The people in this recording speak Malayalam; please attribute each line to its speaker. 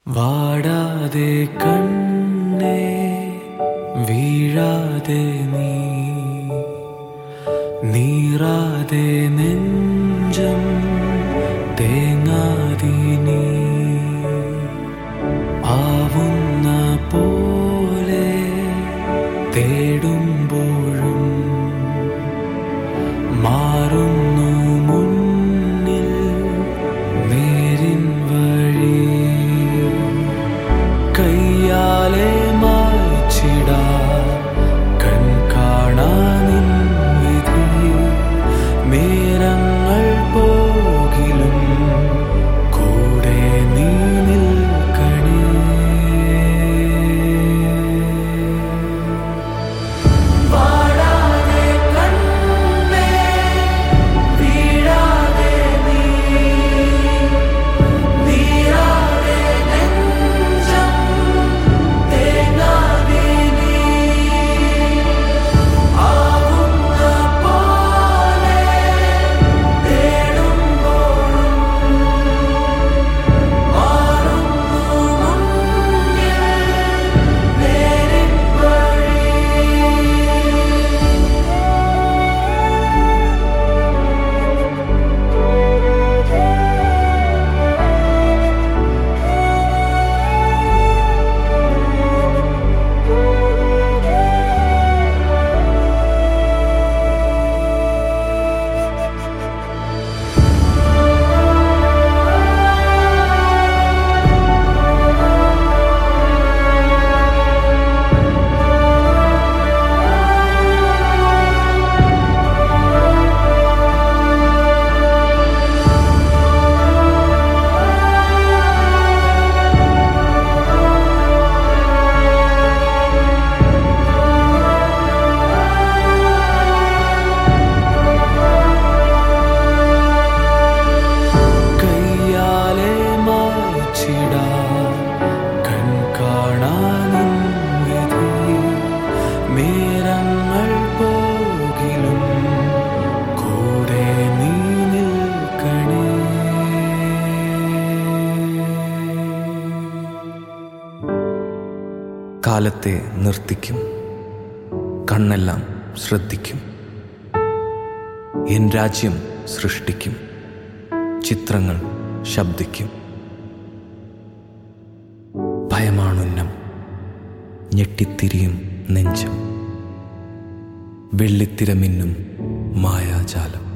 Speaker 1: വാടാതെ കണ്ണേ വീഴാതെ നീ നീറാതെ നെഞ്ചം തേങ്ങാതി നീ ആവുന്ന പോലെ തേടുമ്പോഴും മാറുന്നു മുന്നിൽ നേരിൻ വഴി കയ്യാലെ മായ്ച്ചിടാ കൺ കാണാനിൻ വിധി നേരങ്ങൾ പോകിലും കൂടെ നീ നിൽക്കണേ വാടാതെ കണ്ണേ വീഴാതെ നീ നീരാതെ നെഞ്ചം തേങ്ങാതെ നീ ആവുന്ന പോലെ തേടുമ്പോഴും മാറുന്നു മുന്നിൽ നേരിൻ വഴി കയ്യാലെ മായ്ച്ചിടാ കൺ കാണാനിൻ വിധി നേരങ്ങൾ പോകിലും കൂടെ നീ നിൽക്കണേ
Speaker 2: കാലത്തെ നിർത്തിക്കും കണ്ണെല്ലാം ശ്രദ്ധിക്കും എൻ രാജ്യം സൃഷ്ടിക്കും ചിത്രങ്ങൾ ശബ്ദിക്കും ഭയമാണുന്നം ഞെട്ടിത്തിരിയും നെഞ്ചം വെള്ളിത്തിരമിന്നും മായാജാലം